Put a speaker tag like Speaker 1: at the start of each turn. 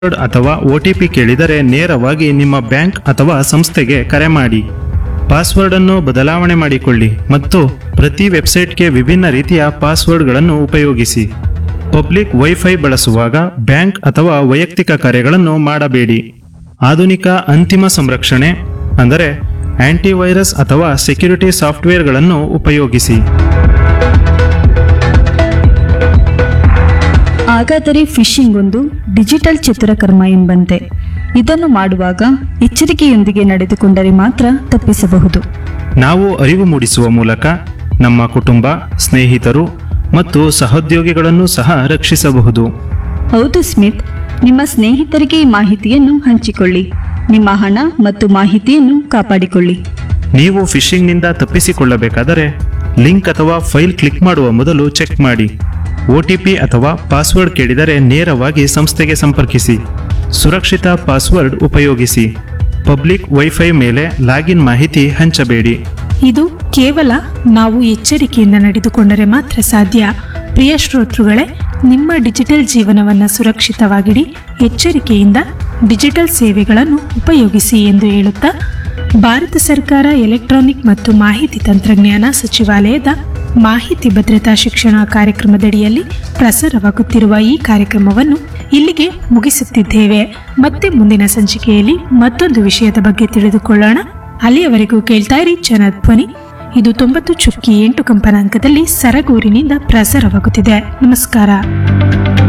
Speaker 1: password ಅಥವಾ OTP ಕೇಳಿದರೆ ನೇರವಾಗಿ ನಿಮ್ಮ ಬ್ಯಾಂಕ್ ಅಥವಾ ಸಂಸ್ಥೆಗೆ ಕರೆ ಮಾಡಿ ಪಾಸ್ವರ್ಡ್ ಅನ್ನು ಬದಲಾವಣೆ ಮಾಡಿಕೊಳ್ಳಿ ಮತ್ತು ಪ್ರತಿ ವೆಬ್ಸೈಟ್ಗೆ ವಿಭಿನ್ನ ರೀತಿಯ ಪಾಸ್ವರ್ಡ್ಗಳನ್ನು ಉಪಯೋಗಿಸಿ ಪಬ್ಲಿಕ್ ವೈಫೈ ಬಳಸುವಾಗ ಬ್ಯಾಂಕ್ ಅಥವಾ ವೈಯಕ್ತಿಕ ಕರೆಗಳನ್ನು ಮಾಡಬೇಡಿ ಆಧುನಿಕ ಅಂತಿಮ ಸಂರಕ್ಷಣೆ ಅಂದರೆ ಆಂಟಿವೈರಸ್ ಅಥವಾ ಸೆಕ್ಯುರಿಟಿ ಸಾಫ್ಟ್ವೇರ್ಗಳನ್ನು ಉಪಯೋಗಿಸಿ
Speaker 2: ಹಾಗಾದರೆ ಫಿಶಿಂಗ್ ಒಂದು ಡಿಜಿಟಲ್ ಚಿತ್ರಕರ್ಮ ಎಂಬಂತೆ ಇದನ್ನು ಮಾಡುವಾಗ ಎಚ್ಚರಿಕೆಯೊಂದಿಗೆ ನಡೆದುಕೊಂಡರೆ ಮಾತ್ರ ತಪ್ಪಿಸಬಹುದು
Speaker 1: ನಾವು ಅರಿವು ಮೂಡಿಸುವ ಮೂಲಕ ನಮ್ಮ ಕುಟುಂಬ ಸ್ನೇಹಿತರು ಮತ್ತು ಸಹೋದ್ಯೋಗಿಗಳನ್ನು ಸಹ ರಕ್ಷಿಸಬಹುದು
Speaker 2: ಹೌದು ಸ್ಮಿತ್ ನಿಮ್ಮ ಸ್ನೇಹಿತರಿಗೆ ಈ ಮಾಹಿತಿಯನ್ನು ಹಂಚಿಕೊಳ್ಳಿ ನಿಮ್ಮ ಹಣ ಮತ್ತು ಮಾಹಿತಿಯನ್ನು ಕಾಪಾಡಿಕೊಳ್ಳಿ
Speaker 1: ನೀವು ಫಿಶಿಂಗ್ನಿಂದ ತಪ್ಪಿಸಿಕೊಳ್ಳಬೇಕಾದರೆ ಲಿಂಕ್ ಅಥವಾ ಫೈಲ್ ಕ್ಲಿಕ್ ಮಾಡುವ ಮೊದಲು ಚೆಕ್ ಮಾಡಿ ಒ ಟಿ ಪಿ ಅಥವಾ ಪಾಸ್ವರ್ಡ್ ಕೇಳಿದರೆ ನೇರವಾಗಿ ಸಂಸ್ಥೆಗೆ ಸಂಪರ್ಕಿಸಿ ಸುರಕ್ಷಿತ ಪಾಸ್ವರ್ಡ್ ಉಪಯೋಗಿಸಿ ಪಬ್ಲಿಕ್ ವೈಫೈ ಮೇಲೆ ಲಾಗಿನ್ ಮಾಹಿತಿ ಹಂಚಬೇಡಿ
Speaker 3: ಇದು ಕೇವಲ ನಾವು ಎಚ್ಚರಿಕೆಯಿಂದ ನಡೆದುಕೊಂಡರೆ ಮಾತ್ರ ಸಾಧ್ಯ ಪ್ರಿಯ ಶ್ರೋತೃಗಳೇ ನಿಮ್ಮ ಡಿಜಿಟಲ್ ಜೀವನವನ್ನು ಸುರಕ್ಷಿತವಾಗಿಡಿ ಎಚ್ಚರಿಕೆಯಿಂದ ಡಿಜಿಟಲ್ ಸೇವೆಗಳನ್ನು ಉಪಯೋಗಿಸಿ ಎಂದು ಹೇಳುತ್ತಾ ಭಾರತ ಸರ್ಕಾರ ಎಲೆಕ್ಟ್ರಾನಿಕ್ ಮತ್ತು ಮಾಹಿತಿ ತಂತ್ರಜ್ಞಾನ ಸಚಿವಾಲಯದ ಮಾಹಿತಿ ಭದ್ರತಾ ಶಿಕ್ಷಣ ಕಾರ್ಯಕ್ರಮದಡಿಯಲ್ಲಿ ಪ್ರಸಾರವಾಗುತ್ತಿರುವ ಈ ಕಾರ್ಯಕ್ರಮವನ್ನು ಇಲ್ಲಿಗೆ ಮುಗಿಸುತ್ತಿದ್ದೇವೆ ಮತ್ತೆ ಮುಂದಿನ ಸಂಚಿಕೆಯಲ್ಲಿ ಮತ್ತೊಂದು ವಿಷಯದ ಬಗ್ಗೆ ತಿಳಿದುಕೊಳ್ಳೋಣ ಅಲ್ಲಿಯವರೆಗೂ ಕೇಳ್ತಾ ಇರಿ ಜನಧ್ವನಿ ಇದು ತೊಂಬತ್ತು ಚುಕ್ಕಿ ಎಂಟು ಕಂಪನಾಂಕದಲ್ಲಿ ಸರಗೂರಿನಿಂದ ಪ್ರಸಾರವಾಗುತ್ತಿದೆ ನಮಸ್ಕಾರ